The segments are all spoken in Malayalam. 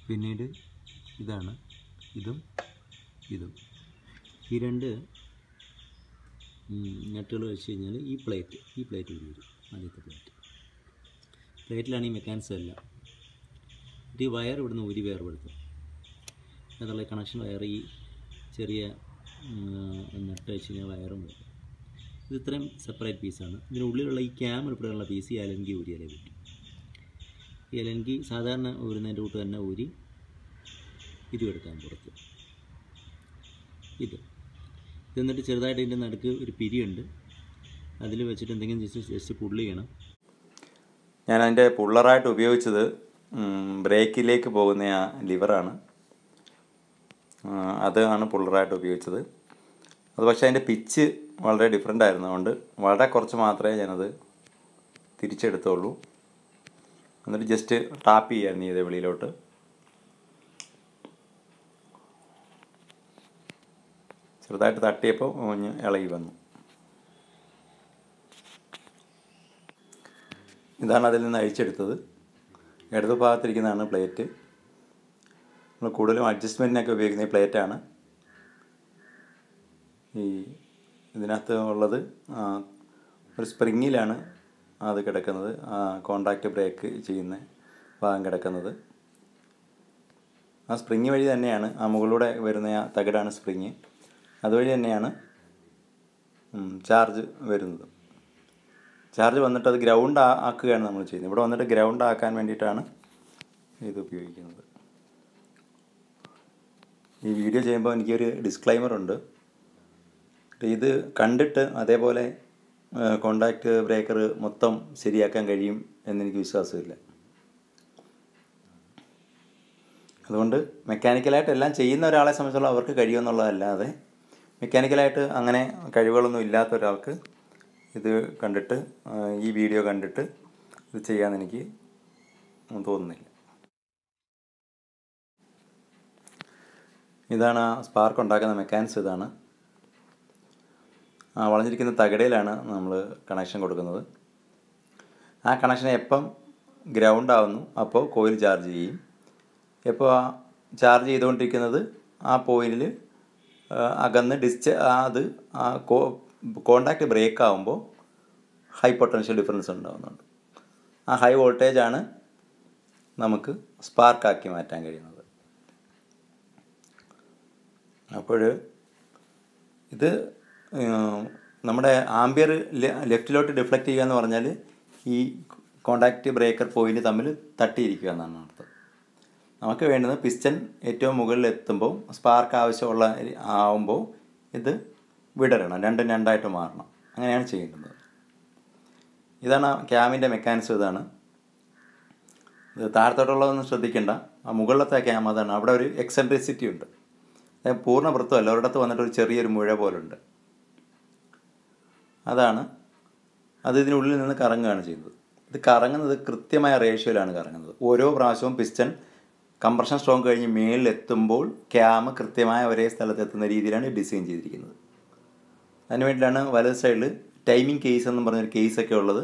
പിന്നീട് ഇതാണ് ഇതും ഇതും ഈ രണ്ട് നെട്ടുകൾ വെച്ച് കഴിഞ്ഞാൽ ഈ പ്ലേറ്റ് ഈ പ്ലേറ്റ് ഊരി വരും ആദ്യത്തെ പ്ലേറ്റ് പ്ലേറ്റിലാണ് ഈ മെക്കാനിസം എല്ലാം ഇത് ഈ വയർ ഇവിടുന്ന് ഊരി വേർപെടുത്തും അതുള്ള കണക്ഷൻ വയർ ഈ ചെറിയ നെട്ട് വെച്ച് കഴിഞ്ഞാൽ വയറും വരും ഇത് ഇത്രയും സെപ്പറേറ്റ് പീസാണ് ഇതിനുള്ളിലുള്ള ഈ ക്യാം ഉൾപ്പെടെയുള്ള പീസ് ഈ അലങ്കി ഊരിയാലേ പറ്റും ഈ അലങ്കി സാധാരണ ഊരുന്നതിൻ്റെ കൂട്ട് തന്നെ ഊരി ഇതും എടുക്കാൻ പുറത്ത് ഇത് ഇത് എന്നിട്ട് ചെറുതായിട്ട് ഇതിൻ്റെ നടുക്ക് ഒരു പിരിയുണ്ട് അതിൽ വെച്ചിട്ട് എന്തെങ്കിലും ജസ്റ്റ് ജസ്റ്റ് പുള്ളി ചെയ്യണം ഞാൻ അതിൻ്റെ പുള്ളറായിട്ട് ഉപയോഗിച്ചത് ബ്രേക്കിലേക്ക് പോകുന്ന ആ ലിവറാണ് അതാണ് പുള്ളറായിട്ട് ഉപയോഗിച്ചത് അത് പക്ഷേ അതിൻ്റെ പിച്ച് വളരെ ഡിഫറെൻ്റ് ആയിരുന്നു അതുകൊണ്ട് വളരെ കുറച്ച് മാത്രമേ ഞാനത് തിരിച്ചെടുത്തുള്ളൂ എന്നിട്ട് ജസ്റ്റ് ടാപ്പ് ചെയ്യായിരുന്നു ചെയ്തത് വെളിയിലോട്ട് ചെറുതായിട്ട് തട്ടിയപ്പോൾ ഒന്ന് ഇളകി വന്നു ഇതാണ് അതിൽ നിന്ന് അഴിച്ചെടുത്തത് ഇടതു ഭാഗത്തിരിക്കുന്നതാണ് പ്ലേറ്റ് നമ്മൾ കൂടുതലും അഡ്ജസ്റ്റ്മെൻറ്റിനൊക്കെ ഉപയോഗിക്കുന്ന ഈ പ്ലേറ്റാണ് ഈ ഇതിനകത്ത് ഉള്ളത് ആ, ഒരു സ്പ്രിങ്ങിലാണ് അത് കിടക്കുന്നത് കോണ്ടാക്റ്റ് ബ്രേക്ക് ചെയ്യുന്ന ഭാഗം കിടക്കുന്നത് ആ സ്പ്രിങ് വഴി തന്നെയാണ് ആ മുകളിലൂടെ വരുന്ന ആ തകിടാണ് സ്പ്രിങ് അതുവഴി തന്നെയാണ് ചാർജ് വരുന്നത് ചാർജ് വന്നിട്ട് അത് ഗ്രൗണ്ട് ആക്കുകയാണ് നമ്മൾ ചെയ്യുന്നത് ഇവിടെ വന്നിട്ട് ഗ്രൗണ്ട് ആക്കാൻ വേണ്ടിയിട്ടാണ് ഇത് ഉപയോഗിക്കുന്നത് ഈ വീഡിയോ ചെയ്യുമ്പോൾ എനിക്കൊരു ഡിസ്ക്ലൈമർ ഉണ്ട് ഇത് കണ്ടിട്ട് അതേപോലെ കോണ്ടാക്റ്റ് ബ്രേക്കർ മൊത്തം ശരിയാക്കാൻ കഴിയും എന്നെനിക്ക് വിശ്വാസമില്ല അതുകൊണ്ട് മെക്കാനിക്കലായിട്ട് എല്ലാം ചെയ്യുന്ന ഒരാളെ സംബന്ധിച്ചോളം അവർക്ക് കഴിയുമെന്നുള്ളതല്ലാതെ മെക്കാനിക്കലായിട്ട് അങ്ങനെ കഴിവുകളൊന്നും ഇല്ലാത്ത ഒരാൾക്ക് ഇത് കണ്ടിട്ട് ആ, ഈ വീഡിയോ കണ്ടിട്ട് ഇത് ചെയ്യാമെന്ന് എനിക്ക് തോന്നുന്നില്ല ഇതാണ് ആ സ്പാർക്ക് ഉണ്ടാക്കുന്ന മെക്കാനിസം ഇതാണ് ആ വളഞ്ഞിരിക്കുന്ന തകടയിലാണ് നമ്മൾ കണക്ഷൻ കൊടുക്കുന്നത് ആ കണക്ഷൻ എപ്പം ഗ്രൗണ്ട് ആവുന്നു അപ്പോൾ കോയിൽ ചാർജ് ചെയ്യും എപ്പോൾ ആ ചാർജ് ചെയ്തുകൊണ്ടിരിക്കുന്നത് ആ പോയിന്റിൽ അകന്ന് ഡിസ്ച അത് ആ കോ കോണ്ടാക്റ്റ് ബ്രേക്ക് ആകുമ്പോൾ ഹൈ പൊട്ടൻഷ്യൽ ഡിഫറൻസ് ഉണ്ടാകുന്നുണ്ട് ആ ഹൈ വോൾട്ടേജ് ആണ് നമുക്ക് സ്പാർക്കാക്കി മാറ്റാൻ കഴിയുന്നത് അപ്പോൾ ഇത് ഏഹ്, നമ്മുടെ ആംബിയർ ലെഫ്റ്റിലോട്ട് ഡിഫ്ലക്റ്റ് ചെയ്യുക എന്ന് പറഞ്ഞാൽ ഈ കോണ്ടാക്റ്റ് ബ്രേക്കർ പോയിന്റ് തമ്മിൽ തട്ടിയിരിക്കുക എന്നാണ് അർത്ഥം നമുക്ക് വേണ്ടുന്നത് പിസ്റ്റൻ ഏറ്റവും മുകളിൽ എത്തുമ്പോൾ സ്പാർക്ക് ആവശ്യമുള്ള ആവുമ്പോൾ ഇത് വിടരണം രണ്ടും രണ്ടായിട്ട് മാറണം അങ്ങനെയാണ് ചെയ്യേണ്ടത് ഇതാണ് ക്യാമിൻ്റെ മെക്കാനിസം ഇതാണ് ഇത് താഴത്തോട്ടുള്ളതൊന്നും ശ്രദ്ധിക്കേണ്ട ആ മുകളിലത്തെ ക്യാം അതാണ് അവിടെ ഒരു എക്സെൻട്രിസിറ്റി ഉണ്ട് അതായത് പൂർണ്ണ വൃത്തമല്ല ഒരിടത്ത് വന്നിട്ട് ഒരു ചെറിയൊരു മുഴ പോലുണ്ട് അതാണ് അത് ഇതിനുള്ളിൽ നിന്ന് കറങ്ങുകയാണ് ചെയ്യുന്നത് ഇത് കറങ്ങുന്നത് കൃത്യമായ റേഷ്യോയിലാണ് കറങ്ങുന്നത് ഓരോ പ്രാവശ്യവും പിസ്റ്റൺ കംപ്രഷൻ സ്ട്രോങ് കഴിഞ്ഞ് മേളിൽ എത്തുമ്പോൾ ക്യാം കൃത്യമായ ഒരേ സ്ഥലത്ത് എത്തുന്ന രീതിയിലാണ് ഡിസൈൻ ചെയ്തിരിക്കുന്നത് അതിന് വേണ്ടിയിട്ടാണ് വലത് സൈഡിൽ ടൈമിംഗ് കേസ് എന്നും പറഞ്ഞൊരു കേസൊക്കെ ഉള്ളത്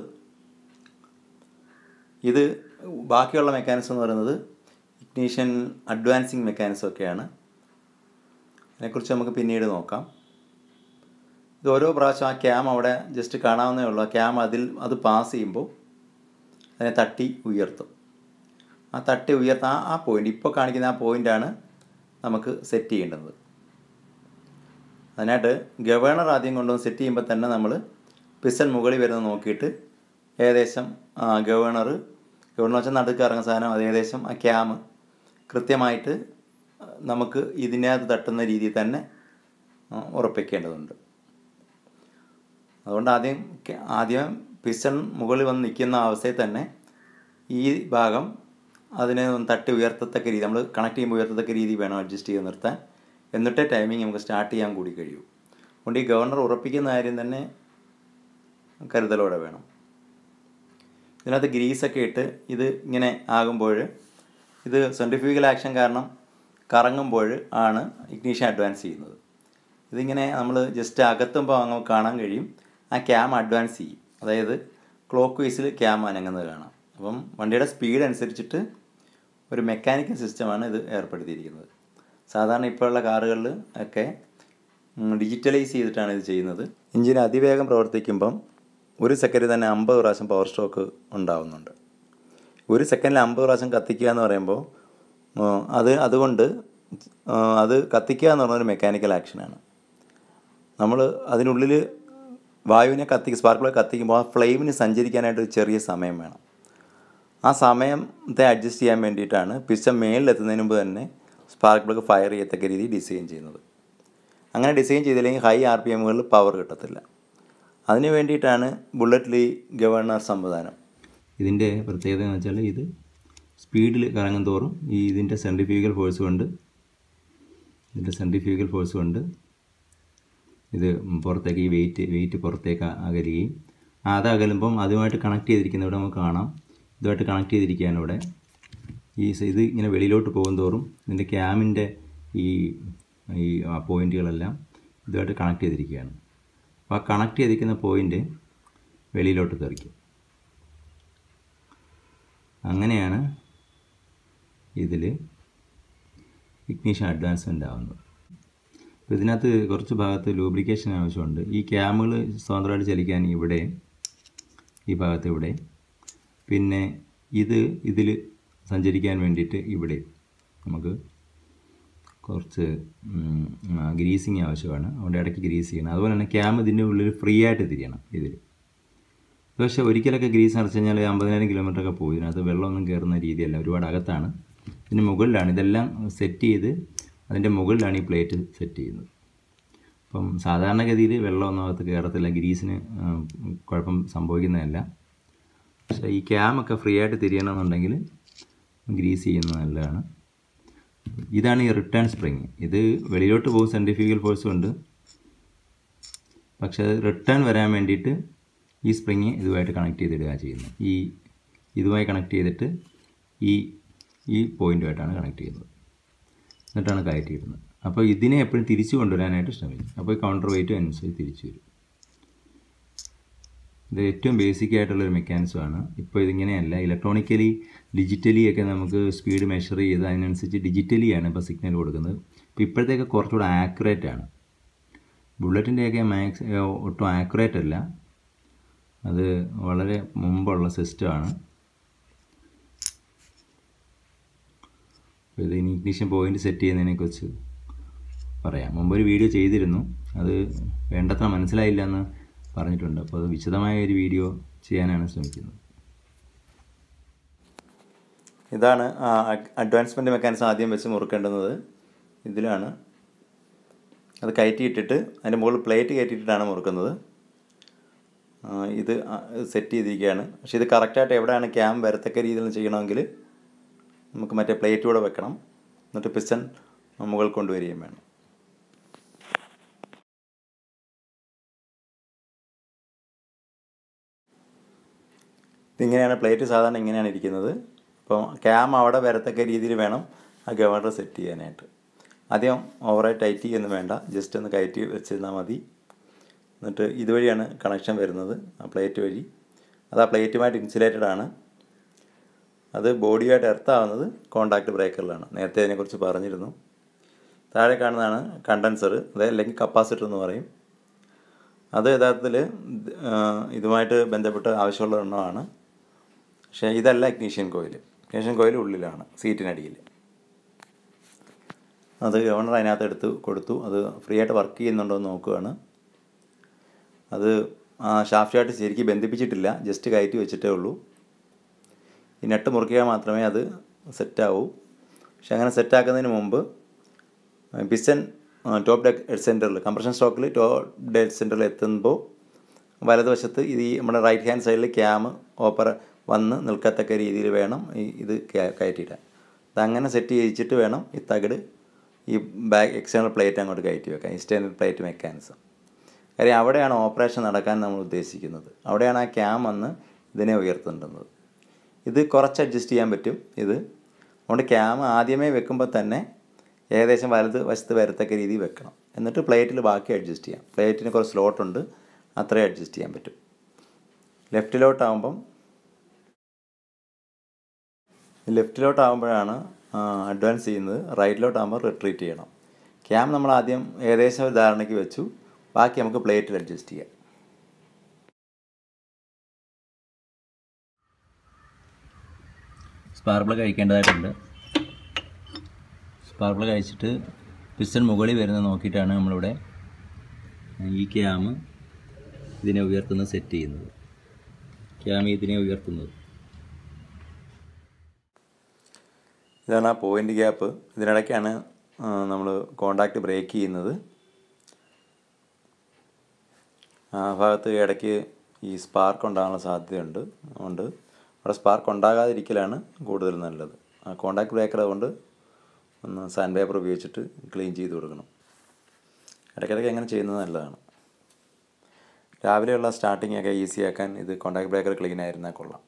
ഇത് ബാക്കിയുള്ള മെക്കാനിസം എന്ന് പറയുന്നത് ഇഗ്നീഷൻ അഡ്വാൻസിങ് മെക്കാനിസം ഒക്കെയാണ് അതിനെക്കുറിച്ച് നമുക്ക് പിന്നീട് നോക്കാം ഇത് ഓരോ പ്രാവശ്യം ആ ക്യാം അവിടെ ജസ്റ്റ് കാണാവുന്നേ ഉള്ളൂ ആ ക്യാം അതിൽ അത് പാസ് ചെയ്യുമ്പോൾ അതിനെ തട്ടി ഉയർത്തും ആ തട്ടി ഉയർത്ത ആ ആ പോയിന്റ് ഇപ്പോൾ കാണിക്കുന്ന ആ പോയിൻ്റാണ് നമുക്ക് സെറ്റ് ചെയ്യേണ്ടത് അതിനായിട്ട് ഗവേണർ ആദ്യം കൊണ്ടുവന്ന് സെറ്റ് ചെയ്യുമ്പോൾ തന്നെ നമ്മൾ പിസ്റ്റൺ മുകളിൽ വരുന്നത് നോക്കിയിട്ട് ഏകദേശം ഗവേണർ ഗവേണർ വെച്ചാൽ നടുക്ക് ഇറങ്ങുന്ന സാധനം അത് ഏകദേശം ആ ക്യാം കൃത്യമായിട്ട് നമുക്ക് ഇതിനകത്ത് തട്ടുന്ന രീതിയിൽ തന്നെ ആ, ഉറപ്പിക്കേണ്ടതുണ്ട് അതുകൊണ്ട് ആദ്യം ക- ആദ്യം പിസ്റ്റൺ മുകളിൽ വന്ന് നിൽക്കുന്ന അവസ്ഥയിൽ തന്നെ ഈ ഭാഗം അതിനെ ഒന്ന് തട്ടി ഉയർത്തത്തക്ക രീതി നമ്മൾ കണക്ട് ചെയ്യുമ്പോൾ ഉയർത്തത്തക്ക രീതി വേണം അഡ്ജസ്റ്റ് ചെയ്ത് നിർത്താൻ എന്നിട്ടേ ടൈമിംഗ് നമുക്ക് സ്റ്റാർട്ട് ചെയ്യാൻ കൂടി കഴിയൂ അതുകൊണ്ട് ഈ ഗവർണർ ഉറപ്പിക്കുന്ന കാര്യം തന്നെ കരുതലോടെ വേണം ഇതിനകത്ത് ഗ്രീസൊക്കെ ഇട്ട് ഇത് ഇങ്ങനെ ആകുമ്പോൾ ഇത് സെൻട്രിഫ്യൂഗൽ ആക്ഷൻ കാരണം കറങ്ങുമ്പോൾ ആണ് ഇഗ്നീഷൻ അഡ്വാൻസ് ചെയ്യുന്നത് ഇതിങ്ങനെ നമ്മൾ ജസ്റ്റ് അകത്തുമ്പോൾ അങ്ങ് കാണാൻ കഴിയും ആ ക്യാം അഡ്വാൻസ് ചെയ്യും അതായത് ക്ലോക്ക് വൈസിൽ ക്യാം അനങ്ങുന്നത് കാണാം അപ്പം വണ്ടിയുടെ സ്പീഡ് അനുസരിച്ചിട്ട് ഒരു മെക്കാനിക്കൽ സിസ്റ്റമാണ് ഇത് ഏർപ്പെടുത്തിയിരിക്കുന്നത് സാധാരണ ഇപ്പോഴുള്ള കാറുകളിൽ ഒക്കെ ഡിജിറ്റലൈസ് ചെയ്തിട്ടാണ് ഇത് ചെയ്യുന്നത് എഞ്ചിൻ അതിവേഗം പ്രവർത്തിക്കുമ്പം ഒരു സെക്കൻഡിൽ തന്നെ അമ്പത് പ്രാവശ്യം പവർ സ്ട്രോക്ക് ഉണ്ടാവുന്നുണ്ട് ഒരു സെക്കൻഡിൽ അമ്പത് പ്രാവശ്യം കത്തിക്കുക എന്ന് പറയുമ്പോൾ ആ, അത് അതുകൊണ്ട് ആ, അത് കത്തിക്കുക എന്ന് പറഞ്ഞൊരു മെക്കാനിക്കൽ ആക്ഷനാണ് നമ്മൾ അതിനുള്ളിൽ വായുവിനെ കത്തി സ്പാർക്ക് പ്ലഗ് കത്തിക്കുമ്പോൾ ആ ഫ്ലെയിമിന് സഞ്ചരിക്കാനായിട്ട് ഒരു ചെറിയ സമയം വേണം ആ സമയത്തെ അഡ്ജസ്റ്റ് ചെയ്യാൻ വേണ്ടിയിട്ടാണ് പിസ്റ്റൺ മേളിലെത്തുന്നതിന് മുമ്പ് തന്നെ സ്പാർക്ക് പ്ലഗ് ഫയർ ചെയ്യത്തക്ക രീതിയിൽ ഡിസൈൻ ചെയ്യുന്നത് അങ്ങനെ ഡിസൈൻ ചെയ്തില്ലെങ്കിൽ ഹൈ ആർ പി എമ്മുകളിൽ പവർ കിട്ടത്തില്ല അതിന് വേണ്ടിയിട്ടാണ് ബുള്ളറ്റിൽ ഈ ഗവർണർ സംവിധാനം ഇതിൻ്റെ പ്രത്യേകത എന്ന് വെച്ചാൽ ഇത് സ്പീഡിൽ കറങ്ങും തോറും ഈ ഇതിൻ്റെ സെൻട്രിഫ്യൂഗൽ ഫോഴ്സ് കൊണ്ട് ഇതിൻ്റെ സെൻട്രിഫ്യൂഗൽ ഫോഴ്സ് കൊണ്ട് ഇത് പുറത്തേക്ക് ഈ വെയിറ്റ് വെയിറ്റ് പുറത്തേക്ക് അകലുകയും ആ അത് അകലുമ്പം അതുമായിട്ട് കണക്ട് ചെയ്തിരിക്കുന്ന ഇവിടെ നമുക്ക് കാണാം ഇതുമായിട്ട് കണക്ട് ചെയ്തിരിക്കുകയാണ് ഇവിടെ ഈ സ- ഇത് ഇങ്ങനെ വെളിയിലോട്ട് പോകും തോറും ഇതിൻ്റെ ക്യാമിൻ്റെ ഈ ഈ പോയിൻറ്റുകളെല്ലാം ഇതുമായിട്ട് കണക്ട് ചെയ്തിരിക്കുകയാണ് അപ്പോൾ ആ കണക്ട് ചെയ്തിരിക്കുന്ന പോയിൻ്റ് വെളിയിലോട്ട് തെറിക്കും അങ്ങനെയാണ് ഇതിൽ ഇഗ്നീഷൻ അഡ്വാൻസ്മെൻ്റ് ആവുന്നത് അപ്പോൾ ഇതിനകത്ത് കുറച്ച് ഭാഗത്ത് ലൂബ്രിക്കേഷൻ ആവശ്യമുണ്ട് ഈ ക്യാമുകൾ സ്വതന്ത്രമായിട്ട് ചലിക്കാൻ ഇവിടെ ഈ ഭാഗത്ത് ഇവിടെ പിന്നെ ഇത് ഇതിൽ സഞ്ചരിക്കാൻ വേണ്ടിയിട്ട് ഇവിടെ നമുക്ക് കുറച്ച് ഗ്രീസിങ് ആവശ്യമാണ് അതുകൊണ്ട് ഇടയ്ക്ക് ഗ്രീസ് ചെയ്യണം അതുപോലെ തന്നെ ക്യാം ഇതിൻ്റെ ഉള്ളിൽ ഫ്രീ ആയിട്ട് തിരിയണം ഇതിൽ പക്ഷേ ഒരിക്കലൊക്കെ ഗ്രീസ് നിറച്ച് കഴിഞ്ഞാൽ അമ്പതിനായിരം കിലോമീറ്റർ ഒക്കെ പോകും ഇതിനകത്ത് വെള്ളമൊന്നും കയറുന്ന രീതിയല്ല ഒരുപാട് അകത്താണ് ഇതിന് മുകളിലാണ് ഇതെല്ലാം സെറ്റ് ചെയ്ത് അതിൻ്റെ മുകളിലാണ് ഈ പ്ലേറ്റ് സെറ്റ് ചെയ്യുന്നത് അപ്പം സാധാരണഗതിയിൽ വെള്ളമൊന്നും അകത്ത് കയറത്തില്ല ഗ്രീസിന് ആ, കുഴപ്പം സംഭവിക്കുന്നതല്ല പക്ഷേ ഈ ക്യാമൊക്കെ ഫ്രീ ആയിട്ട് തിരിയണമെന്നുണ്ടെങ്കിൽ ഗ്രീസ് ചെയ്യുന്നത് നല്ലതാണ് ഇതാണ് ഈ റിട്ടേൺ സ്പ്രിങ് ഇത് വെളിയിലോട്ട് പോകും സെൻട്രിഫ്യൂഗൽ ഫോഴ്സും ഉണ്ട് പക്ഷേ അത് റിട്ടേൺ വരാൻ വേണ്ടിയിട്ട് ഈ സ്പ്രിങ് ഇതുമായിട്ട് കണക്ട് ചെയ്തിടുക ചെയ്യുന്നത് ഈ ഇതുമായി കണക്ട് ചെയ്തിട്ട് ഈ ഈ പോയിൻറ്റുമായിട്ടാണ് കണക്ട് ചെയ്യുന്നത് എന്നിട്ടാണ് കയറ്റിയിടുന്നത് അപ്പോൾ ഇതിനെ എപ്പോഴും തിരിച്ചു കൊണ്ടുവരാനായിട്ട് ശ്രമിക്കും അപ്പോൾ ഈ കൗണ്ടർ വെയിറ്റും അനുസരിച്ച് തിരിച്ചു വരും ഇത് ഏറ്റവും ബേസിക് ആയിട്ടുള്ളൊരു മെക്കാനിസമാണ് ഇപ്പോൾ ഇതിങ്ങനെയല്ല ഇലക്ട്രോണിക്കലി ഡിജിറ്റലി ഒക്കെ നമുക്ക് സ്പീഡ് മെഷർ ചെയ്ത് അതിനനുസരിച്ച് ഡിജിറ്റലിയാണ് ഇപ്പോൾ സിഗ്നൽ കൊടുക്കുന്നത് ഇപ്പോൾ ഇപ്പോഴത്തേക്ക് കുറച്ചുകൂടെ ആക്യുറേറ്റ് ആണ് ബുള്ളറ്റിൻ്റെയൊക്കെ മാക്സ് ഒട്ടും ആക്യുറേറ്റ് അല്ല അത് വളരെ മുമ്പുള്ള സിസ്റ്റമാണ് അപ്പോൾ ഇത് ഇഗ്നിഷൻ പോയിന്റ് സെറ്റ് ചെയ്യുന്നതിനെക്കുറിച്ച് പറയാം മുമ്പ് ഒരു വീഡിയോ ചെയ്തിരുന്നു അത് വേണ്ടത്ര മനസ്സിലായില്ല എന്ന് പറഞ്ഞിട്ടുണ്ട് അപ്പോൾ അത് വിശദമായ ഒരു വീഡിയോ ചെയ്യാനാണ് ശ്രമിക്കുന്നത് ഇതാണ് അഡ്വാൻസ്മെൻറ്റ് മെക്കാനിസം ആദ്യം വെച്ച് മുറുക്കേണ്ടുന്നത് ഇതിലാണ് അത് കയറ്റിയിട്ടിട്ട് അതിൻ്റെ മുകളിൽ പ്ലേറ്റ് കയറ്റിയിട്ടാണ് മുറുക്കുന്നത് ആ, ഇത് സെറ്റ് ചെയ്തിരിക്കുകയാണ് പക്ഷേ ഇത് കറക്റ്റായിട്ട് എവിടെയാണ് ക്യാം വരത്തക്ക രീതിയിൽ ചെയ്യണമെങ്കിൽ നമുക്ക് മറ്റേ പ്ലേറ്റ് കൂടെ വെക്കണം എന്നിട്ട് പിസ്റ്റൺ മുകളിൽ കൊണ്ടുവരികയും വേണം ഇതിങ്ങനെയാണ് പ്ലേറ്റ് സാധാരണ ഇങ്ങനെയാണ് ഇരിക്കുന്നത് അപ്പോൾ ക്യാം അവിടെ വരത്തക്ക രീതിയിൽ വേണം ആ ഗവർണർ സെറ്റ് ചെയ്യാനായിട്ട് ആദ്യം ഓവറായി ടൈറ്റ് ചെയ്യുന്നു വേണ്ട ജസ്റ്റ് ഒന്ന് കയറ്റി വെച്ചിരുന്നാൽ മതി എന്നിട്ട് ഇതുവഴിയാണ് കണക്ഷൻ വരുന്നത് ആ പ്ലേറ്റ് വഴി അത് ആ പ്ലേറ്റുമായിട്ട് ഇൻസുലേറ്റഡ് ആണ് അത് ബോഡിയുമായിട്ട് എർത്താവുന്നത് കോണ്ടാക്ട് ബ്രേക്കറിലാണ് നേരത്തെ അതിനെക്കുറിച്ച് പറഞ്ഞിരുന്നു താഴെ കാണുന്നതാണ് കണ്ടൻസർ അത് അല്ലെങ്കിൽ കപ്പാസിറ്റർ എന്ന് പറയും അത് യഥാർത്ഥത്തിൽ ഇതുമായിട്ട് ബന്ധപ്പെട്ട് ആവശ്യമുള്ള എണ്ണമാണ് പക്ഷേ ഇതല്ല ഇഗ്നീഷ്യൻ കോയിൽ ഇഗ്നീഷ്യൻ കോയിൽ ഉള്ളിലാണ് സീറ്റിനടിയിൽ അത് ഗവർണർ അതിനകത്ത് എടുത്ത് കൊടുത്തു അത് ഫ്രീ ആയിട്ട് വർക്ക് ചെയ്യുന്നുണ്ടോ എന്ന് നോക്കുകയാണ് അത് ആ ഷാഫ്റ്റായിട്ട് ശരിക്കും ബന്ധിപ്പിച്ചിട്ടില്ല ജസ്റ്റ് കയറ്റി വെച്ചിട്ടേ ഉള്ളൂ ഈ നെട്ട് മുറിക്കുക മാത്രമേ അത് സെറ്റാവൂ പക്ഷെ അങ്ങനെ സെറ്റാക്കുന്നതിന് മുമ്പ് പിസ്റ്റൻ ടോപ്പ് ഡെഡ് സെൻറ്ററിൽ കംപ്രഷൻ സ്റ്റോക്കിൽ ടോപ്പ് ഡെഡ് സെൻറ്ററിൽ എത്തുമ്പോൾ വലതുവശത്ത് ഇത് ഈ നമ്മുടെ റൈറ്റ് ഹാൻഡ് സൈഡിൽ ക്യാം ഓപ്പർ വന്ന് നിൽക്കത്തക്ക രീതിയിൽ വേണം ഈ ഇത് കയ- കയറ്റിയിടാൻ അതങ്ങനെ സെറ്റ് ചെയ്യിച്ചിട്ട് വേണം ഈ തകിട് ഈ ബാക്ക് എക്സ്റ്റേണൽ പ്ലേറ്റ് അങ്ങോട്ട് കയറ്റി വെക്കാൻ എക്സ്റ്റേണൽ പ്ലേറ്റ് മെക്കാനിസം കാര്യം അവിടെയാണ് ഓപ്പറേഷൻ നടക്കാൻ നമ്മൾ ഉദ്ദേശിക്കുന്നത് അവിടെയാണ് ആ ക്യാം വന്ന് ഇതിനെ ഉയർത്തേണ്ടുന്നത് ഇത് കുറച്ച് അഡ്ജസ്റ്റ് ചെയ്യാൻ പറ്റും ഇത് അതുകൊണ്ട് ക്യാം ആദ്യമേ വെക്കുമ്പോൾ തന്നെ ഏകദേശം വലത് വശത്ത് വരത്തക്ക രീതിയിൽ വെക്കണം എന്നിട്ട് പ്ലേറ്റിൽ ബാക്കി അഡ്ജസ്റ്റ് ചെയ്യാം പ്ലേറ്റിന് കുറച്ച് സ്ലോട്ടുണ്ട് അത്രയും അഡ്ജസ്റ്റ് ചെയ്യാൻ പറ്റും ലെഫ്റ്റിലോട്ടാകുമ്പം ലെഫ്റ്റിലോട്ടാകുമ്പോഴാണ് അഡ്വാൻസ് ചെയ്യുന്നത് റൈറ്റിലോട്ടാകുമ്പോൾ റിട്രീറ്റ് ചെയ്യണം ക്യാം നമ്മൾ ആദ്യം ഏകദേശം ഒരു ധാരണയ്ക്ക് വെച്ചു ബാക്കി നമുക്ക് പ്ലേറ്റിൽ അഡ്ജസ്റ്റ് ചെയ്യാം സ്പാർക്കിൾ കഴിക്കേണ്ടതായിട്ടുണ്ട് സ്പാർക്കിൾ കഴിച്ചിട്ട് പിസ്റ്റൺ മുകളിൽ വരുന്നത് നോക്കിയിട്ടാണ് നമ്മളിവിടെ ഈ ക്യാം ഇതിനെ ഉയർത്തുന്നത് സെറ്റ് ചെയ്യുന്നത് ക്യാം ഇതിനെ ഉയർത്തുന്നത് ഇതാണ് ആ പോയിൻ്റ് ഗ്യാപ്പ് ഇതിനിടയ്ക്കാണ് നമ്മൾ കോണ്ടാക്റ്റ് ബ്രേക്ക് ചെയ്യുന്നത് ആ ഭാഗത്ത് ഇടയ്ക്ക് ഈ സ്പാർക്ക് ഉണ്ടാകാനുള്ള സാധ്യതയുണ്ട് അതുകൊണ്ട് അവിടെ സ്പാർക്ക് ഉണ്ടാകാതിരിക്കലാണ് കൂടുതൽ നല്ലത് ആ കോണ്ടാക്ട് ബ്രേക്കർ അതുകൊണ്ട് ഒന്ന് സാൻഡ് പേപ്പർ ഉപയോഗിച്ചിട്ട് ക്ലീൻ ചെയ്ത് കൊടുക്കണം ഇടയ്ക്കിടയ്ക്ക് അങ്ങനെ ചെയ്യുന്നത് നല്ലതാണ് രാവിലെയുള്ള സ്റ്റാർട്ടിംഗ് ഒക്കെ ഈസി ആക്കാൻ ഇത് കോണ്ടാക്ട് ബ്രേക്കർ ക്ലീൻ ആയിരുന്നാൽ കൊള്ളാം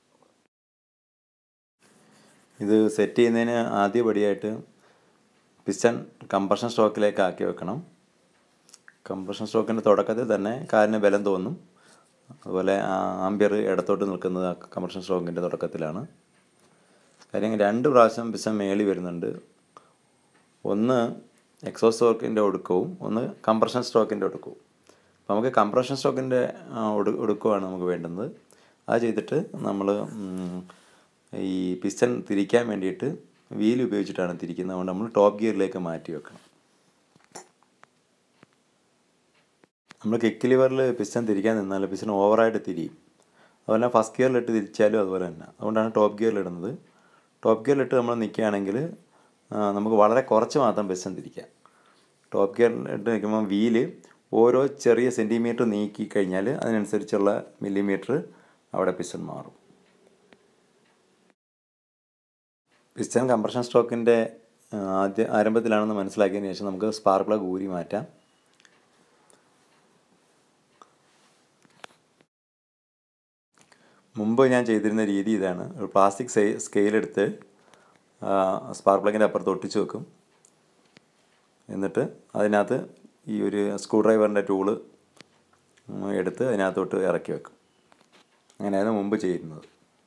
ഇത് സെറ്റ് ചെയ്യുന്നതിന് ആദ്യപടിയായിട്ട് പിസ്റ്റൺ കംപ്രഷൻ സ്ട്രോക്കിലേക്ക് ആക്കി വെക്കണം കംപ്രഷൻ സ്ട്രോക്കിൻ്റെ തുടക്കത്തിൽ തന്നെ കാലിന് ബലം തോന്നും അതുപോലെ ആംബിയർ ഇടത്തോട്ട് നിൽക്കുന്നത് കംപ്രഷൻ സ്ട്രോക്കിൻ്റെ തുടക്കത്തിലാണ് കാര്യം രണ്ട് പ്രാവശ്യം പിസ്റ്റൺ മേളി വരുന്നുണ്ട് ഒന്ന് എക്സോസ് സ്ട്രോക്കിൻ്റെ ഒടുക്കവും ഒന്ന് കംപ്രഷൻ സ്ട്രോക്കിൻ്റെ ഒടുക്കവും അപ്പോൾ നമുക്ക് കംപ്രഷൻ സ്ട്രോക്കിൻ്റെ ഒടുക്കമാണ് നമുക്ക് വേണ്ടുന്നത് അത് ചെയ്തിട്ട് നമ്മൾ ഈ പിസ്റ്റൺ തിരിക്കാൻ വേണ്ടിയിട്ട് വീൽ ഉപയോഗിച്ചിട്ടാണ് തിരിക്കുന്നത് അതുകൊണ്ട് നമ്മൾ ടോപ്പ് ഗിയറിലേക്ക് മാറ്റി വെക്കണം നമ്മൾ കിക്ക് ലിവറിൽ പിസ്റ്റൺ തിരിക്കാൻ നിന്നാൽ പിസ്റ്റൺ ഓവറായിട്ട് തിരിയും അതുപോലെ ഫസ്റ്റ് ഗിയറിലിട്ട് തിരിച്ചാലും അതുപോലെ തന്നെ അതുകൊണ്ടാണ് ടോപ്പ് ഗിയറിലിടുന്നത് ടോപ്പ് ഗിയറിലിട്ട് നമ്മൾ നിൽക്കുകയാണെങ്കിൽ നമുക്ക് വളരെ കുറച്ച് മാത്രം പിസ്റ്റൺ തിരിക്കാം ടോപ്പ് ഗിയറിലിട്ട് നിൽക്കുമ്പോൾ വീല് ഓരോ ചെറിയ സെൻറ്റിമീറ്റർ നീക്കി കഴിഞ്ഞാൽ അതിനനുസരിച്ചുള്ള മില്ലിമീറ്റർ അവിടെ പിസ്റ്റൺ മാറും പിസ്റ്റൺ കംപ്രഷൻ സ്ട്രോക്കിൻ്റെ ആദ്യ ആരംഭത്തിലാണെന്ന് മനസ്സിലാക്കിയതിന് ശേഷം നമുക്ക് സ്പാർക്ക് പ്ലഗ് ഊരി മാറ്റാം മുമ്പ് ഞാൻ ചെയ്തിരുന്ന രീതി ഇതാണ് ഒരു പ്ലാസ്റ്റിക് സ്കെയിലെടുത്ത് സ്പാർക്ക് പ്ലഗിൻ്റെ അപ്പുറത്ത് ഒട്ടിച്ച് വെക്കും എന്നിട്ട് അതിനകത്ത് ഈ ഒരു സ്ക്രൂ ഡ്രൈവറിൻ്റെ ടൂള് എടുത്ത് അതിനകത്തോട്ട് ഇറക്കി വെക്കും അങ്ങനെയാണ് മുമ്പ് ചെയ്യുന്നത്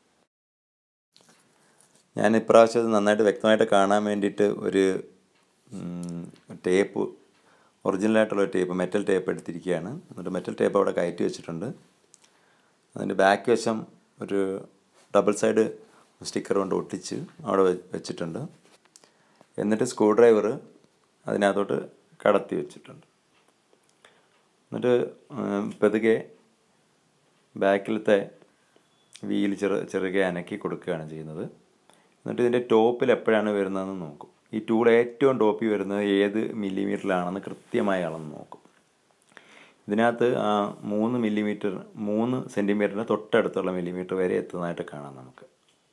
ഞാൻ ഇപ്രാവശ്യം അത് നന്നായിട്ട് വ്യക്തമായിട്ട് കാണാൻ വേണ്ടിയിട്ട് ഒരു ടേപ്പ് ഒറിജിനലായിട്ടുള്ള ടേപ്പ് മെറ്റൽ ടേപ്പ് എടുത്തിരിക്കുകയാണ് എന്നിട്ട് മെറ്റൽ ടേപ്പ് അവിടെ കയറ്റി വെച്ചിട്ടുണ്ട് അതിൻ്റെ ബാക്ക് വശം ഒരു ഡബിൾ സൈഡ് സ്റ്റിക്കർ കൊണ്ട് ഒട്ടിച്ച് അവിടെ വെച്ചിട്ടുണ്ട് എന്നിട്ട് സ്ക്രൂ ഡ്രൈവർ അതിനകത്തോട്ട് കടത്തി വെച്ചിട്ടുണ്ട് എന്നിട്ട് പെതുകെ ബാക്കിലത്തെ വീൽ ചെറു ചെറുകെ അനക്കി കൊടുക്കുകയാണ് ചെയ്യുന്നത് എന്നിട്ട് ഇതിൻ്റെ ടോപ്പിൽ എപ്പോഴാണ് വരുന്നതെന്ന് നോക്കും ഈ ടൂൾ ഏറ്റവും ടോപ്പിൽ വരുന്നത് ഏത് മില്ലിമീറ്ററിലാണെന്ന് കൃത്യമായി അളന്ന് നോക്കും ഇതിനകത്ത് ആ മൂന്ന് മില്ലിമീറ്റർ മൂന്ന് സെൻറ്റിമീറ്ററിന് തൊട്ടടുത്തുള്ള മില്ലിമീറ്റർ വരെ എത്തുന്നതായിട്ട് കാണാം നമുക്ക്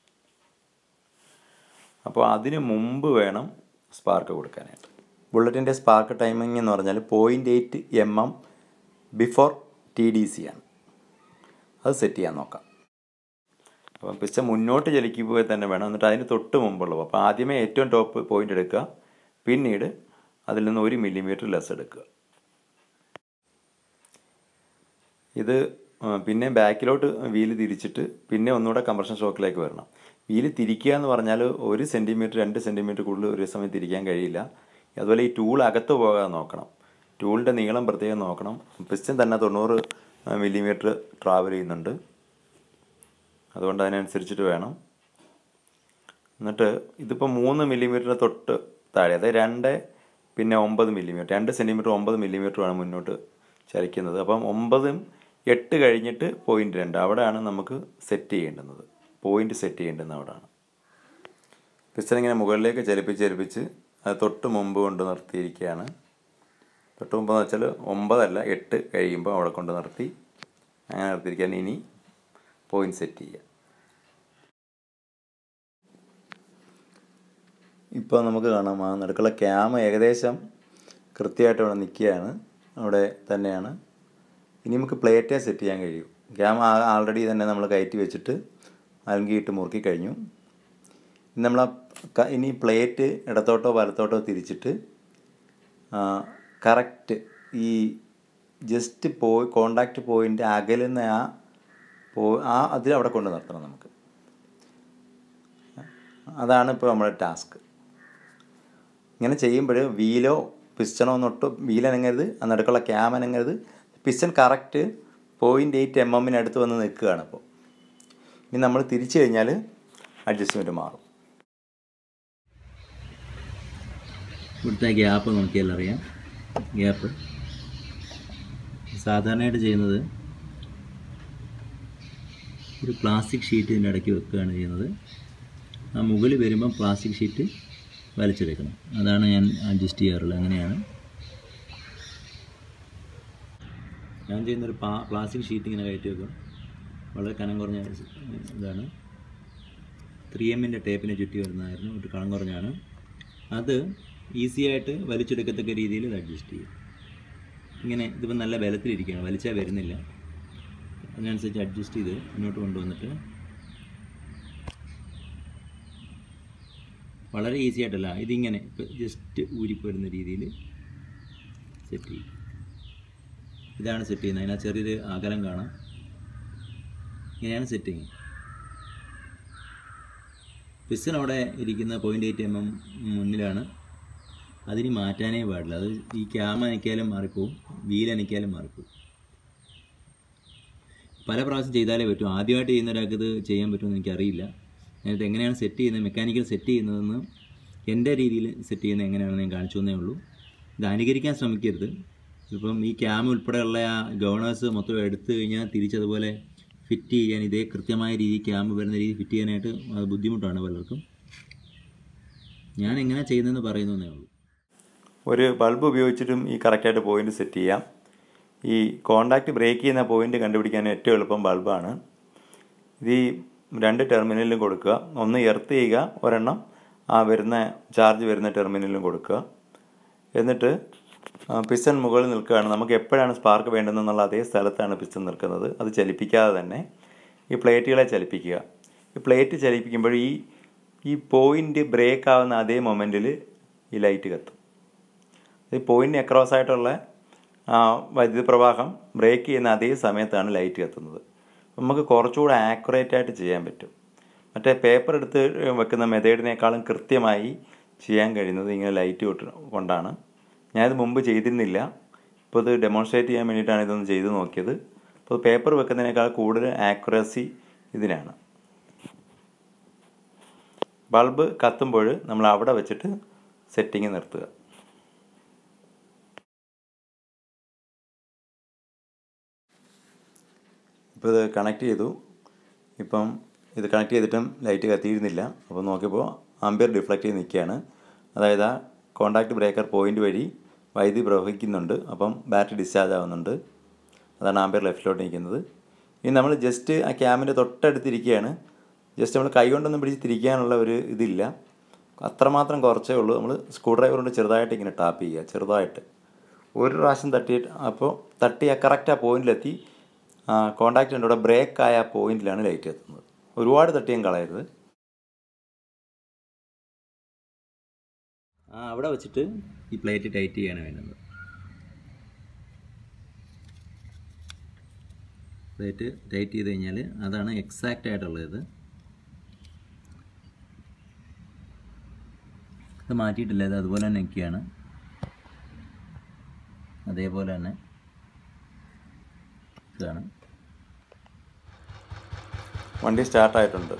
അപ്പോൾ അതിന് മുമ്പ് വേണം സ്പാർക്ക് കൊടുക്കാനായിട്ട് ബുള്ളറ്റിൻ്റെ സ്പാർക്ക് ടൈമിംഗ് എന്ന് പറഞ്ഞാൽ point eight M M before T D C ആണ് അത് സെറ്റ് ചെയ്യാൻ നോക്കാം അപ്പം പിസ്റ്റ മുന്നോട്ട് ചലിക്കുമ്പോൾ തന്നെ വേണം എന്നിട്ട് അതിന് തൊട്ട് മുമ്പുള്ളൂ അപ്പോൾ ആദ്യമേ ഏറ്റവും ടോപ്പ് പോയിൻ്റ് എടുക്കുക പിന്നീട് അതിൽ നിന്ന് ഒരു മില്ലിമീറ്റർ ലെസ് എടുക്കുക ഇത് പിന്നെ ബാക്കിലോട്ട് വീല് തിരിച്ചിട്ട് പിന്നെ ഒന്നുകൂടെ കംപ്രഷൻ ഷോക്കിലേക്ക് വരണം വീല് തിരിക്കുക എന്ന് പറഞ്ഞാൽ ഒരു സെൻറ്റിമീറ്റർ രണ്ട് സെൻറ്റിമീറ്റർ കൂടുതൽ ഒരു സമയം തിരിക്കാൻ കഴിയില്ല അതുപോലെ ഈ ടൂൾ അകത്ത് പോകാതെ നോക്കണം ടൂളിൻ്റെ നീളം പ്രത്യേകം നോക്കണം പിസ്റ്റൻ തന്നെ തൊണ്ണൂറ് മില്ലിമീറ്റർ ട്രാവൽ ചെയ്യുന്നുണ്ട് അതുകൊണ്ട് അതിനനുസരിച്ചിട്ട് വേണം എന്നിട്ട് ഇതിപ്പോൾ മൂന്ന് മില്ലിമീറ്ററിന് തൊട്ട് താഴെ അതായത് രണ്ട് പിന്നെ ഒമ്പത് മില്ലിമീറ്റർ രണ്ട് സെൻറ്റിമീറ്റർ ഒമ്പത് മില്ലിമീറ്ററുമാണ് മുന്നോട്ട് ചലിക്കുന്നത് അപ്പം ഒമ്പതും എട്ട് കഴിഞ്ഞിട്ട് പോയിൻ്റ് രണ്ട് അവിടെയാണ് നമുക്ക് സെറ്റ് ചെയ്യേണ്ടുന്നത് പോയിൻ്റ് സെറ്റ് ചെയ്യേണ്ടുന്നത് അവിടെയാണ് പിസ്റ്റൻ ഇങ്ങനെ മുകളിലേക്ക് ചലിപ്പിച്ച് ചലിപ്പിച്ച് അത് തൊട്ട് മുമ്പ് കൊണ്ട് നിർത്തിയിരിക്കുകയാണ് തൊട്ട് മുമ്പ് എന്ന് വെച്ചാൽ ഒമ്പതല്ല എട്ട് കഴിയുമ്പോൾ അവിടെ കൊണ്ട് നിർത്തി അങ്ങനെ നിർത്തിയിരിക്കാൻ ഇനി പോയിന്റ് സെറ്റ് ചെയ്യുക ഇപ്പോൾ നമുക്ക് കാണാം ആ നടുക്കുള്ള ക്യാം ഏകദേശം കൃത്യമായിട്ട് അവിടെ നിൽക്കുകയാണ് അവിടെ തന്നെയാണ് ഇനി നമുക്ക് പ്ലേറ്റേ സെറ്റ് ചെയ്യാൻ കഴിയും ക്യാം ആൾറെഡി തന്നെ നമ്മൾ കയറ്റി വെച്ചിട്ട് അലങ്കിയിട്ട് മുറുക്കി കഴിഞ്ഞു ഇനി നമ്മൾ ആ ഇനി പ്ലേറ്റ് ഇടത്തോട്ടോ വലത്തോട്ടോ തിരിച്ചിട്ട് കറക്റ്റ് ഈ ജസ്റ്റ് പോയി കോണ്ടാക്റ്റ് പോയിൻ്റ് അകലുന്ന ആ പോ ആ അതിൽ അവിടെ കൊണ്ട് നിർത്തണം നമുക്ക് അതാണ് ഇപ്പോൾ നമ്മുടെ ടാസ്ക് ഇങ്ങനെ ചെയ്യുമ്പോൾ വീലോ പിസ്റ്റണോ ഒന്നൊട്ട് വീൽ അനങ്ങരുത് നടുക്കുള്ള ക്യാം അനങ്ങരുത് piston correct point eight M എമ്മിനടുത്ത് വന്ന് നിൽക്കുകയാണ് ഇപ്പോൾ ഇനി നമ്മൾ തിരിച്ചു കഴിഞ്ഞാൽ അഡ്ജസ്റ്റ്മെൻറ്റ് മാറും ഇവിടുത്തെ ഗ്യാപ്പ് നോക്കിയാൽ അറിയാം ഗ്യാപ്പ് സാധാരണയായിട്ട് ചെയ്യുന്നത് ഒരു പ്ലാസ്റ്റിക് ഷീറ്റ് ഇതിൻ്റെ ഇടയ്ക്ക് വെക്കുകയാണ് ചെയ്യുന്നത് ആ മുകളിൽ വരുമ്പം പ്ലാസ്റ്റിക് ഷീറ്റ് വലിച്ചെടുക്കണം അതാണ് ഞാൻ അഡ്ജസ്റ്റ് ചെയ്യാറുള്ളത് അങ്ങനെയാണ് ഞാൻ ചെയ്യുന്നൊരു പാ പ്ലാസ്റ്റിക് ഷീറ്റ് ഇങ്ങനെ കയറ്റി വെക്കും വളരെ കനം കുറഞ്ഞ ഇതാണ് ത്രീ എമ്മിൻ്റെ ടേപ്പിനെ ചുറ്റി വരുന്നതായിരുന്നു ഒരു കനം കുറഞ്ഞാണ് അത് ഈസി ആയിട്ട് വലിച്ചെടുക്കത്തക്ക രീതിയിൽ ഇത് അഡ്ജസ്റ്റ് ചെയ്യും ഇങ്ങനെ ഇതിപ്പോൾ നല്ല ബലത്തിലിരിക്കുകയാണ് വലിച്ചാൽ വരുന്നില്ല അതിനനുസരിച്ച് അഡ്ജസ്റ്റ് ചെയ്ത് മുന്നോട്ട് കൊണ്ടുവന്നിട്ട് വളരെ ഈസി ആയിട്ടല്ല ഇതിങ്ങനെ ഇപ്പോൾ ജസ്റ്റ് ഊരിപ്പോരുന്ന രീതിയിൽ സെറ്റ് ചെയ്യും ഇതാണ് സെറ്റ് ചെയ്യുന്നത് അതിനകത്ത് ചെറിയൊരു അകലം കാണാം ഇങ്ങനെയാണ് സെറ്റിങ് പിസ്റ്റൺ അവിടെ ഇരിക്കുന്ന പോയിൻ്റ് എയ്റ്റ് എം എം മുന്നിലാണ് അതിന് മാറ്റാനേ പാടില്ല അത് ഈ ക്യാമ അനക്കിയാലും മാറിപ്പോവും വീൽ അനക്കിയാലും മാറിപ്പോവും പല പ്രാവശ്യം ചെയ്താലേ പറ്റും ആദ്യമായിട്ട് ചെയ്യുന്ന ഒരാൾക്ക് ഇത് ചെയ്യാൻ പറ്റുമെന്ന് എനിക്കറിയില്ല ഞാനിത് എങ്ങനെയാണ് സെറ്റ് ചെയ്യുന്നത് മെക്കാനിക്കൽ സെറ്റ് ചെയ്യുന്നതെന്ന് എൻ്റെ രീതിയിൽ സെറ്റ് ചെയ്യുന്നത് എങ്ങനെയാണെന്ന് ഞാൻ കാണിച്ചു തന്നേ ഉള്ളൂ ഇത് അനുകരിക്കാൻ ശ്രമിക്കരുത് ഇപ്പം ഈ ക്യാം ഉൾപ്പെടെയുള്ള ആ ഗവേണേഴ്സ് മൊത്തം എടുത്തു കഴിഞ്ഞാൽ തിരിച്ചതുപോലെ ഫിറ്റ് ചെയ്യാൻ ഇതേ കൃത്യമായ രീതി ക്യാം വരുന്ന രീതി ഫിറ്റ് ചെയ്യാനായിട്ട് അത് ബുദ്ധിമുട്ടാണ് പലർക്കും ഞാൻ എങ്ങനെ ചെയ്യുന്നതെന്ന് പറയുന്നതേ ഉള്ളൂ ഒരു ബൾബ് ഉപയോഗിച്ചിട്ടും ഈ കറക്റ്റായിട്ട് പോയിന്റ് സെറ്റ് ചെയ്യാം ഈ കോണ്ടാക്റ്റ് ബ്രേക്ക് ചെയ്യുന്ന പോയിന്റ് കണ്ടുപിടിക്കാൻ ഏറ്റവും എളുപ്പം ബൾബാണ് ഇത് ഈ രണ്ട് ടെർമിനലിലും കൊടുക്കുക ഒന്ന് എർത്ത് ചെയ്യുക ഒരെണ്ണം ആ വരുന്ന ചാർജ് വരുന്ന ടെർമിനലിലും കൊടുക്കുക എന്നിട്ട് പിസ്റ്റൺ മുകളിൽ നിൽക്കുകയാണ് നമുക്ക് എപ്പോഴാണ് സ്പാർക്ക് വേണ്ടതെന്നുള്ള അതേ സ്ഥലത്താണ് പിസ്റ്റൺ നിൽക്കുന്നത് അത് ചലിപ്പിക്കാതെ തന്നെ ഈ പ്ലേറ്റുകളെ ചലിപ്പിക്കുക ഈ പ്ലേറ്റ് ചലിപ്പിക്കുമ്പോൾ ഈ ഈ പോയിന്റ് ബ്രേക്ക് ആവുന്ന അതേ മൊമെൻറ്റിൽ ഈ ലൈറ്റ് കത്തും ഈ പോയിന്റിന് അക്രോസ് ആയിട്ടുള്ള ആ, വൈദ്യുത പ്രവാഹം ബ്രേക്ക് ചെയ്യുന്ന അതേ സമയത്താണ് ലൈറ്റ് കത്തുന്നത് നമുക്ക് കുറച്ചുകൂടെ ആക്യുറേറ്റ് ആയിട്ട് ചെയ്യാൻ പറ്റും മറ്റേ പേപ്പർ എടുത്ത് വെക്കുന്ന മെത്തേഡിനേക്കാളും കൃത്യമായി ചെയ്യാൻ കഴിയുന്നത് ഇങ്ങനെ ലൈറ്റ് കൊണ്ട് കൊണ്ടാണ് ഞാനിത് മുമ്പ് ചെയ്തിരുന്നില്ല ഇപ്പോൾ ഇത് ഡെമോൺസ്ട്രേറ്റ് ചെയ്യാൻ വേണ്ടിയിട്ടാണ് ഇതൊന്ന് ചെയ്ത് നോക്കിയത് അപ്പോൾ പേപ്പർ വെക്കുന്നതിനേക്കാൾ കൂടുതൽ ആക്യുറസി ഇതിനാണ് ബൾബ് കത്തുമ്പോൾ നമ്മൾ അവിടെ വെച്ചിട്ട് സെറ്റിങ് നിർത്തുക ഇപ്പോൾ ഇത് കണക്ട് ചെയ്തു ഇപ്പം ഇത് കണക്ട് ചെയ്തിട്ടും ലൈറ്റ് കത്തിയിരുന്നില്ല അപ്പോൾ നോക്കിയപ്പോൾ ആംബിയർ ഡിഫ്ലക്റ്റ് ചെയ്ത് നിൽക്കുകയാണ് അതായത് ആ കോണ്ടാക്ട് ബ്രേക്കർ പോയിന്റ് വഴി വൈദ്യുതി പ്രവഹിക്കുന്നുണ്ട് അപ്പം ബാറ്ററി ഡിസ്ചാർജ് ആവുന്നുണ്ട് അതാണ് ആംബിയർ ലെഫ്റ്റിലോട്ട് നിൽക്കുന്നത് ഇനി നമ്മൾ ജസ്റ്റ് ആ ക്യാമിൻ്റെ തൊട്ടടുത്തിരിക്കുകയാണ് ജസ്റ്റ് നമ്മൾ കൈ കൊണ്ടൊന്നും പിടിച്ച് തിരിക്കാനുള്ള ഒരു ഇതില്ല അത്രമാത്രം കുറച്ചേ ഉള്ളൂ നമ്മൾ സ്ക്രൂ ഡ്രൈവർ കൊണ്ട് ചെറുതായിട്ട് ഇങ്ങനെ ടാപ്പ് ചെയ്യുക ചെറുതായിട്ട് ഒരു പ്രാവശ്യം തട്ടിയിട്ട് അപ്പോൾ തട്ടി ആ കറക്റ്റ് ആ പോയിന്റിലെത്തി കോണ്ടാക്റ്റിൻ്റെ കൂടെ ബ്രേക്ക് ആയ ആ പോയിന്റിലാണ് ലൈറ്റ് എത്തുന്നത് ഒരുപാട് തട്ടിയും കളയരുത് ആ അവിടെ വെച്ചിട്ട് ഈ പ്ലേറ്റ് ടൈറ്റ് ചെയ്യാണ് വേണ്ടത് പ്ലേറ്റ് ടൈറ്റ് ചെയ്ത് കഴിഞ്ഞാൽ അതാണ് എക്സാക്റ്റ് ആയിട്ടുള്ളത് ഇത് മാറ്റിയിട്ടില്ല ഇത് അതുപോലെ തന്നെ നിൽക്കുകയാണ് അതേപോലെ തന്നെ ഇതാണ് വണ്ടി സ്റ്റാർട്ടായിട്ടുണ്ട്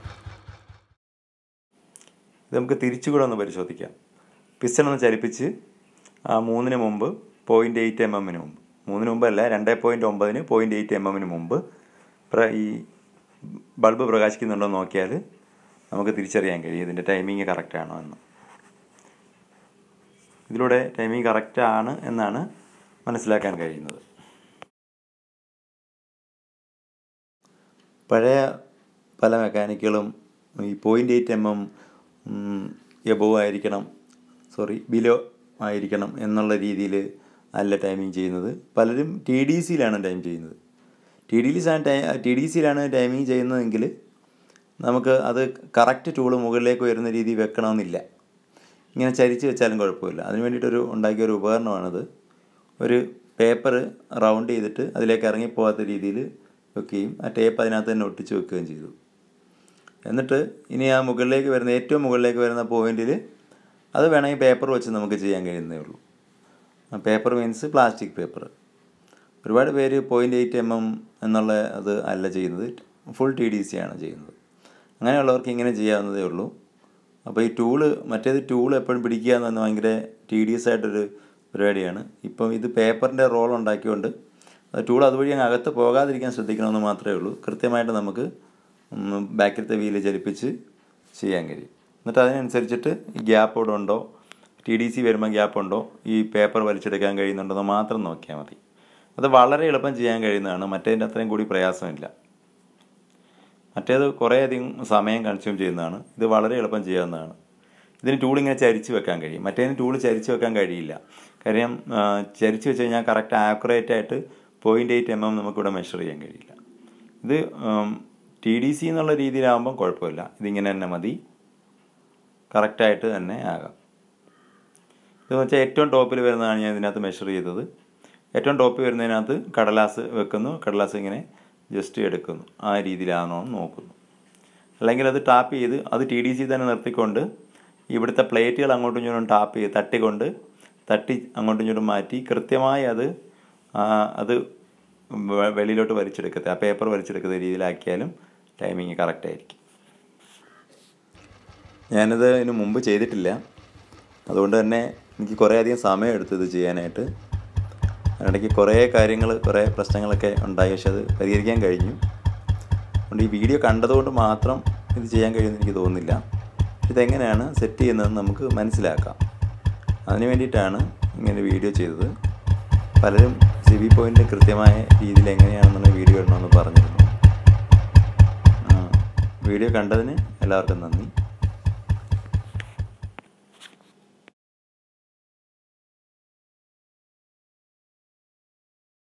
ഇത് നമുക്ക് തിരിച്ചുകൂടെ ഒന്ന് പരിശോധിക്കാം പിസ്റ്റൺ ഒന്ന് ചലിപ്പിച്ച് ആ മൂന്നിന് മുമ്പ് പോയിൻ്റ് എയ്റ്റ് എം എമ്മിന് മുമ്പ് മൂന്നിന് മുമ്പല്ല രണ്ട് പോയിൻറ്റ് ഒമ്പതിന് പോയിൻ്റ് എയ്റ്റ് എം എമ്മിന് മുമ്പ് പ്ര ഈ ബൾബ് പ്രകാശിക്കുന്നുണ്ടോ എന്ന് നോക്കിയാൽ നമുക്ക് തിരിച്ചറിയാൻ കഴിയും ഇതിൻ്റെ ടൈമിങ് കറക്റ്റ് ആണോ എന്ന് ഇതിലൂടെ ടൈമിങ് കറക്റ്റ് ആണ് എന്നാണ് മനസ്സിലാക്കാൻ കഴിയുന്നത് പഴയ പല മെക്കാനിക്കുകളും ഈ point eight M M above ആയിരിക്കണം സോറി ബിലോ ആയിരിക്കണം എന്നുള്ള രീതിയിൽ അല്ല ടൈമിംഗ് ചെയ്യുന്നത് പലരും ടി ഡി സിയിലാണ് ടൈം ചെയ്യുന്നത് ടി ഡി ടൈ ടി ഡി സിയിലാണ് ടൈമിംഗ് ചെയ്യുന്നതെങ്കിൽ നമുക്ക് അത് കറക്റ്റ് ടൂള് മുകളിലേക്ക് വരുന്ന രീതി വെക്കണമെന്നില്ല ഇങ്ങനെ ചരിച്ച് വെച്ചാലും കുഴപ്പമില്ല അതിന് വേണ്ടിയിട്ടൊരു ഉണ്ടാക്കിയ ഒരു ഉപകരണമാണിത് ഒരു പേപ്പർ റൗണ്ട് ചെയ്തിട്ട് അതിലേക്ക് ഇറങ്ങിപ്പോകാത്ത രീതിയിൽ വെക്കുകയും ആ ടേപ്പ് അതിനകത്ത് തന്നെ ഒട്ടിച്ച് വെക്കുകയും ചെയ്തു എന്നിട്ട് ഇനി ആ മുകളിലേക്ക് വരുന്ന ഏറ്റവും മുകളിലേക്ക് വരുന്ന പോയിന്റിൽ അത് വേണമെങ്കിൽ പേപ്പർ വെച്ച് നമുക്ക് ചെയ്യാൻ കഴിയുന്നേ ഉള്ളൂ പേപ്പർ മീൻസ് പ്ലാസ്റ്റിക് പേപ്പർ ഒരുപാട് പേര് പോയിൻ്റ് എയ്റ്റ് എം എം എന്നുള്ള അത് അല്ല ചെയ്യുന്നത് ഫുൾ ടി ഡി സി ആണ് ചെയ്യുന്നത് അങ്ങനെയുള്ളവർക്ക് ഇങ്ങനെ ചെയ്യാവുന്നതേ ഉള്ളൂ അപ്പോൾ ഈ ടൂള് മറ്റേത് ടൂൾ എപ്പോഴും പിടിക്കുക എന്ന് പറഞ്ഞാൽ ഭയങ്കര ടി ഡി എസ് ആയിട്ടൊരു പരിപാടിയാണ് ഇപ്പം ഇത് പേപ്പറിൻ്റെ റോൾ ഉണ്ടാക്കിക്കൊണ്ട് ടൂൾ അതുവഴി അങ്ങ് അകത്ത് പോകാതിരിക്കാൻ ശ്രദ്ധിക്കണമെന്ന് മാത്രമേ ഉള്ളൂ കൃത്യമായിട്ട് നമുക്ക് ബാക്കിലത്തെ വീല് ചലിപ്പിച്ച് ചെയ്യാൻ കഴിയും എന്നിട്ട് അതിനനുസരിച്ചിട്ട് ഈ ഗ്യാപ്പ് ഇവിടെ ഉണ്ടോ ടി ഡി സി വരുമ്പോൾ ഗ്യാപ്പ് ഉണ്ടോ ഈ പേപ്പർ വലിച്ചെടുക്കാൻ കഴിയുന്നുണ്ടോ എന്ന് മാത്രം നോക്കിയാൽ മതി അത് വളരെ എളുപ്പം ചെയ്യാൻ കഴിയുന്നതാണ് മറ്റേതിൻ്റെ അത്രയും കൂടി പ്രയാസമില്ല മറ്റേത് കുറേയധികം സമയം കൺസ്യൂം ചെയ്യുന്നതാണ് ഇത് വളരെ എളുപ്പം ചെയ്യാവുന്നതാണ് ഇതിന് ടൂൾ ഇങ്ങനെ ചരിച്ച് വെക്കാൻ കഴിയും മറ്റേതിന് ടൂൾ ചരിച്ച് വെക്കാൻ കഴിയില്ല കാര്യം ആ, ചരിച്ച് വെച്ച് കഴിഞ്ഞാൽ കറക്റ്റ് ആക്യുറേറ്റ് ആയിട്ട് പോയിൻ്റ് എയ്റ്റ് എം എം നമുക്കിവിടെ മെഷർ ചെയ്യാൻ കഴിയില്ല ഇത് ടി ഡി സി എന്നുള്ള രീതിയിലാകുമ്പം കുഴപ്പമില്ല ഇതിങ്ങനെ തന്നെ മതി കറക്റ്റായിട്ട് തന്നെ ആകാം ഇതെന്ന് വെച്ചാൽ ഏറ്റവും ടോപ്പിൽ വരുന്നതാണ് ഞാൻ ഇതിനകത്ത് മെഷർ ചെയ്തത് ഏറ്റവും ടോപ്പിൽ വരുന്നതിനകത്ത് കടലാസ് വെക്കുന്നു കടലാസ് ഇങ്ങനെ ജസ്റ്റ് എടുക്കുന്നു ആ രീതിയിലാണോ എന്ന് നോക്കുന്നു അല്ലെങ്കിൽ അത് ടാപ്പ് ചെയ്ത് അത് ടി ഡി സി തന്നെ നിർത്തിക്കൊണ്ട് ഇവിടുത്തെ പ്ലേറ്റുകൾ അങ്ങോട്ടും ഇങ്ങോട്ടും ടാപ്പ് ചെയ്ത് തട്ടിക്കൊണ്ട് തട്ടി അങ്ങോട്ടും ഇങ്ങോട്ടും മാറ്റി കൃത്യമായി അത് ആ, അത് വെ- വെളിയിലോട്ട് വലിച്ചെടുക്കത്തെ ആ പേപ്പർ വലിച്ചെടുക്കുന്ന രീതിയിലാക്കിയാലും ടൈമിങ് കറക്റ്റ് ആയിരിക്കും ഞാനിത് ഇതിന് മുമ്പ് ചെയ്തിട്ടില്ല അതുകൊണ്ട് തന്നെ എനിക്ക് കുറേ അധികം സമയം എടുത്തു ഇത് ചെയ്യാനായിട്ട് അതിനിടയ്ക്ക് കുറേ കാര്യങ്ങൾ കുറേ പ്രശ്നങ്ങളൊക്കെ ഉണ്ടായി പക്ഷെ അത് പരിഹരിക്കാൻ കഴിഞ്ഞു അതുകൊണ്ട് ഈ വീഡിയോ കണ്ടതുകൊണ്ട് മാത്രം ഇത് ചെയ്യാൻ കഴിയുമെന്ന് എനിക്ക് തോന്നുന്നില്ല ഇതെങ്ങനെയാണ് സെറ്റ് ചെയ്യുന്നതെന്ന് നമുക്ക് മനസ്സിലാക്കാം അതിന് വേണ്ടിയിട്ടാണ് ഇങ്ങനെ വീഡിയോ ചെയ്തത് പലരും സി വി പോയിൻ്റ് കൃത്യമായ രീതിയിൽ എങ്ങനെയാണെന്നുള്ള വീഡിയോ ഇടണമെന്ന് പറഞ്ഞിരുന്നു ആ, വീഡിയോ കണ്ടതിന് എല്ലാവർക്കും നന്ദി